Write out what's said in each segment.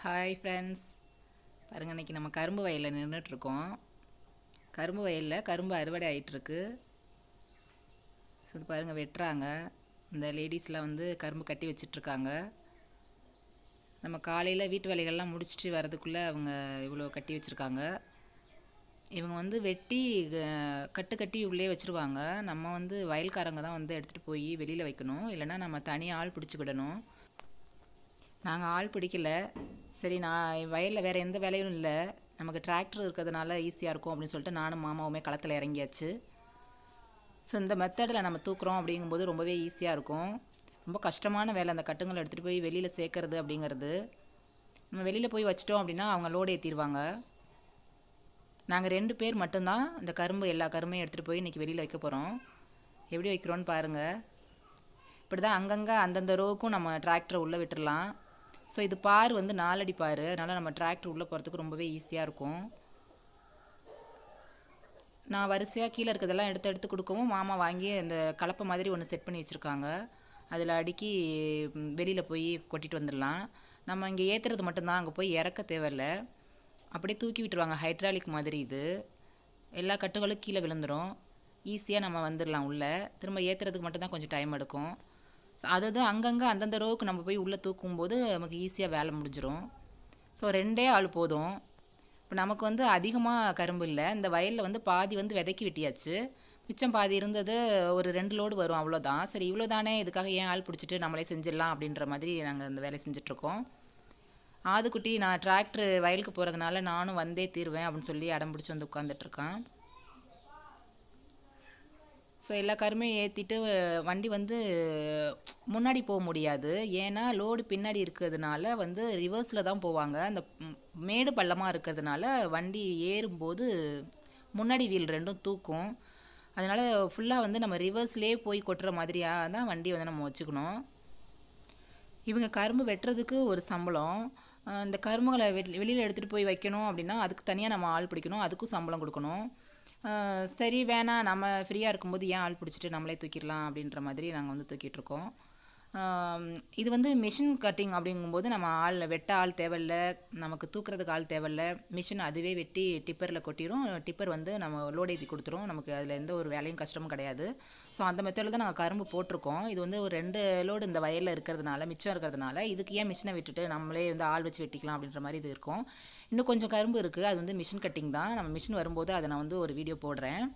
hi friends பாருங்கள் இன்றைக்கி நம்ம கரும்பு வயலில் நின்றுட்டுருக்கோம் கரும்பு வயலில் கரும்பு அறுவடை ஆயிட்டிருக்கு ஸோ இது பாருங்கள் வெட்டுறாங்க இந்த லேடிஸ்லாம் வந்து கரும்பு கட்டி வச்சிட்ருக்காங்க நம்ம காலையில் வீட்டு வேலைகள்லாம் முடிச்சுட்டு வரதுக்குள்ளே அவங்க இவ்வளோ கட்டி வச்சுருக்காங்க இவங்க வந்து வெட்டி அஹ், கட்டு கட்டி உள்ளே வச்சுருவாங்க நம்ம வந்து வயல்காரங்க தான் வந்து எடுத்துகிட்டு போய் வெளியில் வைக்கணும் இல்லைன்னா நம்ம தனியாக ஆள் பிடிச்சிக்கிடணும் நாங்கள் ஆள் பிடிக்கல சரி நான் வயலில் வேறு எந்த வேலையும் இல்லை நமக்கு டிராக்டர் இருக்கிறதுனால ஈஸியாக இருக்கும் அப்படின்னு சொல்லிட்டு நானும் மாமாவுமே களத்தில் இறங்கியாச்சு ஸோ இந்த மெத்தடில் நம்ம தூக்குறோம் அப்படிங்கும்போது ரொம்பவே ஈஸியாக இருக்கும் ரொம்ப கஷ்டமான வேலை அந்த கட்டுங்களை எடுத்துகிட்டு போய் வெளியில் சேர்க்கறது அப்படிங்கிறது நம்ம வெளியில் போய் வச்சிட்டோம் அப்படின்னா அவங்க லோடு ஏற்றிடுவாங்க நாங்கள் ரெண்டு பேர் மட்டும்தான் இந்த கரும்பு எல்லா கரும்பையும் எடுத்துகிட்டு போய் இன்றைக்கி வெளியில் வைக்க போகிறோம் எப்படி வைக்கிறோன்னு பாருங்கள் இப்படி தான் அங்கங்கே அந்தந்த ரோவுக்கும் நம்ம டிராக்டரை உள்ளே விட்டுறலாம் ஸோ இது பார் வந்து நாலடி பார் அதனால் நம்ம டிராக்டர் உள்ளே போகிறதுக்கு ரொம்பவே ஈஸியாக இருக்கும் நான் வரிசையாக கீழே இருக்கிறதெல்லாம் எடுத்து எடுத்து கொடுக்கவும் மாமா வாங்கி அந்த கலப்பை மாதிரி ஒன்று செட் பண்ணி வச்சுருக்காங்க அதில் அடுக்கி வெளியில் போய் கொட்டிட்டு வந்துடலாம் நம்ம இங்கே ஏற்றுறது மட்டும்தான் அங்கே போய் இறக்க தேவையில்ல அப்படியே தூக்கி விட்டுருவாங்க ஹைட்ராலிக் மாதிரி இது எல்லா கட்டுகளும் கீழே விழுந்துடும் ஈஸியாக நம்ம வந்துடலாம் உள்ளே திரும்ப ஏற்றுறதுக்கு மட்டும்தான் கொஞ்சம் டைம் எடுக்கும் ஸோ அதாவது அங்கங்கே அந்தந்த ரோவுக்கு நம்ம போய் உள்ளே தூக்கும்போது நமக்கு ஈஸியாக வேலை முடிஞ்சிடும் ஸோ ரெண்டே ஆள் போதும் இப்போ நமக்கு வந்து அதிகமாக கரும்பு இல்லை இந்த வயலில் வந்து பாதி வந்து விதைக்கி வெட்டியாச்சு மிச்சம் பாதி இருந்தது ஒரு ரெண்டு லோடு வரும் அவ்வளோதான் சரி இவ்வளோ தானே இதுக்காக ஏன் ஆள் பிடிச்சிட்டு நம்மளே செஞ்சிடலாம் அப்படின்ற மாதிரி நாங்கள் இந்த வேலையை செஞ்சிட்ருக்கோம் ஆதுக்குட்டி நான் டிராக்டர் வயலுக்கு போகிறதுனால நானும் வந்தே தீருவேன் அப்படின்னு சொல்லி அடம் பிடிச்சி வந்து உட்காந்துட்ருக்கான் ஸோ எல்லா காருமே ஏற்றிட்டு வண்டி வந்து முன்னாடி போக முடியாது ஏன்னா லோடு பின்னாடி இருக்கிறதுனால வந்து ரிவர்ஸில் தான் போவாங்க அந்த ம், மேடு பள்ளமாக இருக்கிறதுனால வண்டி ஏறும்போது முன்னாடி வீல் ரெண்டும் தூக்கும் அதனால் ஃபுல்லாக வந்து நம்ம ரிவர்ஸ்லேயே போய் கொட்டுற மாதிரியாக தான் வண்டி வந்து நம்ம வச்சுக்கணும் இவங்க கரும்பு வெட்டுறதுக்கு ஒரு சம்பளம் அஹ் இந்த கரும்புகளை வெளி வெளியில் எடுத்துகிட்டு போய் வைக்கணும் அப்படின்னா அதுக்கு தனியாக நம்ம ஆள் பிடிக்கணும் அதுக்கும் சம்பளம் கொடுக்கணும் அஹ் சரி வேணாம் நம்ம ஃப்ரீயாக இருக்கும்போது ஏன் ஆள் பிடிச்சிட்டு நம்மளே தூக்கிடலாம் அப்படின்ற மாதிரி நாங்கள் வந்து தூக்கிட்டு இருக்கோம் ஆம், இது வந்து மிஷின் கட்டிங் அப்படிங்கும்போது நம்ம ஆள் வெட்ட ஆள் தேவையில்ல நமக்கு தூக்குறதுக்கு ஆள் தேவையில்ல மிஷின் அதுவே வெட்டி டிப்பரில் கொட்டிடும் டிப்பர் வந்து நம்ம லோடு ஏற்றி கொடுத்துரும் நமக்கு அதில் எந்த ஒரு வேலையும் கஷ்டமும் கிடையாது ஸோ அந்த மெத்தடில் தான் நாங்கள் கரும்பு போட்டிருக்கோம் இது வந்து ஒரு ரெண்டு லோடு இந்த வயலில் இருக்கிறதுனால மிச்சம் இருக்கிறதுனால இதுக்கு ஏன் மிஷினை விட்டுட்டு நம்மளே வந்து ஆள் வச்சு வெட்டிக்கலாம் அப்படின்ற மாதிரி இது இருக்கும் இன்னும் கொஞ்சம் கரும்பு இருக்குது அது வந்து மிஷின் கட்டிங் தான் நம்ம மிஷின் வரும்போது அதை நான் வந்து ஒரு வீடியோ போடுறேன்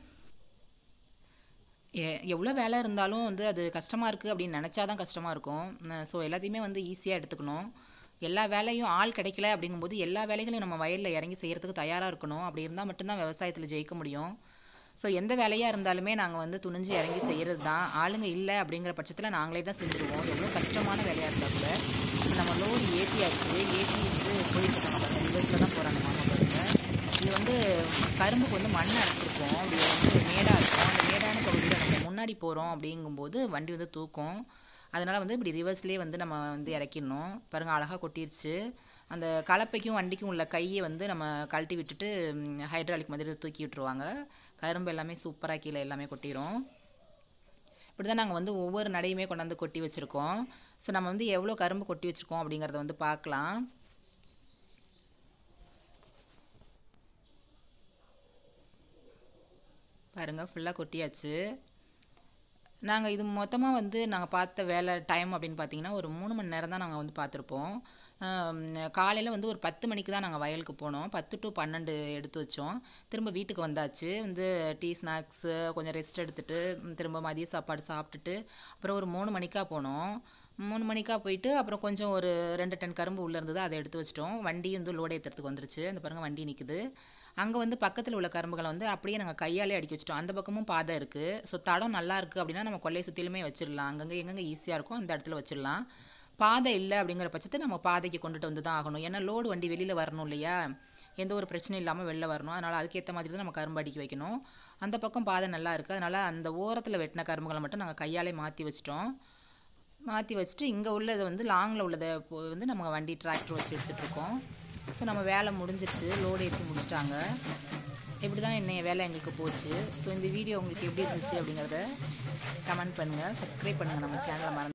எ- எவ்வளோ வேலை இருந்தாலும் வந்து அது கஷ்டமாக இருக்குது அப்படின்னு நினச்சா தான் கஷ்டமாக இருக்கும் ஸோ எல்லாத்தையுமே வந்து ஈஸியாக எடுத்துக்கணும் எல்லா வேலையும் ஆள் கிடைக்கல அப்படிங்கும்போது எல்லா வேலைகளையும் நம்ம வயலில் இறங்கி செய்கிறதுக்கு தயாராக இருக்கணும் அப்படி இருந்தால் மட்டும்தான் விவசாயத்தில் ஜெயிக்க முடியும் ஸோ எந்த வேலையாக இருந்தாலுமே நாங்கள் வந்து துணிஞ்சு இறங்கி செய்கிறது தான் ஆளுங்க இல்லை அப்படிங்கிற பட்சத்தில் நாங்களே தான் செஞ்சுருவோம் எவ்வளோ கஷ்டமான வேலையாக இருந்தால் கூட இப்ப நம்ம லோடு ஏற்றியாச்சு ஏற்றி வந்து போயிட்டு இருக்காங்க பாருங்க ரிவர்ஸில் தான் போகிறாங்க மாமா பாருங்க இது வந்து கரும்புக்கு வந்து மண் அரைச்சிருக்கோம் இது வந்து மேடாக இருக்கும் அந்த மேடான பகுதியில் நம்ம முன்னாடி போகிறோம் அப்படிங்கும்போது வண்டி வந்து தூக்கும் அதனால் வந்து இப்படி ரிவர்ஸ்லேயே வந்து நம்ம வந்து இறக்கிடணும் பாருங்கள் அழகாக கொட்டிருச்சு அந்த கலப்பைக்கும் வண்டிக்கும் உள்ள கையை வந்து நம்ம கழட்டி விட்டுட்டு ஹைட்ராலிக் மாதிரி தூக்கி விட்டுருவாங்க கரும்பு எல்லாமே சூப்பராக கீழே எல்லாமே கொட்டிடும் இப்படி தான் நாங்கள் வந்து ஒவ்வொரு நடையுமே கொண்டாந்து கொட்டி வச்சுருக்கோம் ஸோ நம்ம வந்து எவ்வளோ கரும்பு கொட்டி வச்சுருக்கோம் அப்படிங்கிறத வந்து பார்க்கலாம் பாருங்கள் ஃபுல்லாக கொட்டியாச்சு நாங்கள் இது மொத்தமாக வந்து நாங்கள் பார்த்த வேலை டைம் அப்படின்னு பார்த்தீங்கன்னா ஒரு மூணு மணி நேரம் தான் நாங்கள் வந்து பார்த்துருப்போம் காலையில் வந்து ஒரு பத்து மணிக்கு தான் நாங்கள் வயலுக்கு போனோம் பத்து டு பன்னெண்டு எடுத்து வச்சோம் திரும்ப வீட்டுக்கு வந்தாச்சு வந்து டீ ஸ்நாக்ஸு கொஞ்சம் ரெஸ்ட் எடுத்துட்டு ம், திரும்ப மதிய சாப்பாடு சாப்பிட்டுட்டு அப்புறம் ஒரு மூணு மணிக்கா போனோம் மூணு மணிக்கா போயிட்டு அப்புறம் கொஞ்சம் ஒரு ரெண்டு டன் கரும்பு உள்ளே இருந்தது அதை எடுத்து வச்சிட்டோம் வண்டி வந்து லோடு ஏற்றுறதுக்கு வந்துருச்சு அந்த பாருங்க வண்டி நிற்குது அங்கே வந்து பக்கத்தில் உள்ள கரும்புகளை வந்து அப்படியே நாங்கள் கையாலே அடுக்கி வச்சிட்டோம் அந்த பக்கமும் பாதை இருக்குது ஸோ தடம் நல்லா இருக்குது அப்படின்னா நம்ம கொல்லையை சுற்றிலுமே வச்சிடலாம் அங்கங்கே எங்கெங்கே ஈஸியாக இருக்கோ அந்த இடத்துல வச்சிடலாம் பாதை இல்லை அப்படிங்கிற பட்சத்தை நம்ம பாதைக்கு கொண்டுட்டு வந்து தான் ஆகணும் ஏன்னா லோடு வண்டி வெளியில் வரணும் இல்லையா எந்த ஒரு பிரச்சனையும் இல்லாமல் வெளில வரணும் அதனால் அதுக்கேற்ற மாதிரி தான் நம்ம கரும்பு அடுக்கி வைக்கணும் அந்த பக்கம் பாதை நல்லா இருக்குது அதனால் அந்த ஓரத்தில் வெட்டின கரும்புகளை மட்டும் நாங்கள் கையாலே மாற்றி வச்சிட்டோம் மாற்றி வச்சுட்டு இங்கே உள்ளதை வந்து லாங்கில் உள்ளதை போ- வந்து நம்ம வண்டி டிராக்டர் வச்சு எடுத்துகிட்டு இருக்கோம் ஸோ நம்ம வேலை முடிஞ்சிருச்சு லோடு ஏற்றி முடிச்சிட்டாங்க இப்படி தான் இன்னைய வேலை எங்களுக்கு போச்சு ஸோ இந்த வீடியோ உங்களுக்கு எப்படி இருந்துச்சு அப்படிங்கிறத கமெண்ட் பண்ணுங்கள் சப்ஸ்கிரைப் பண்ணுங்கள் நம்ம சேனலை மறந்து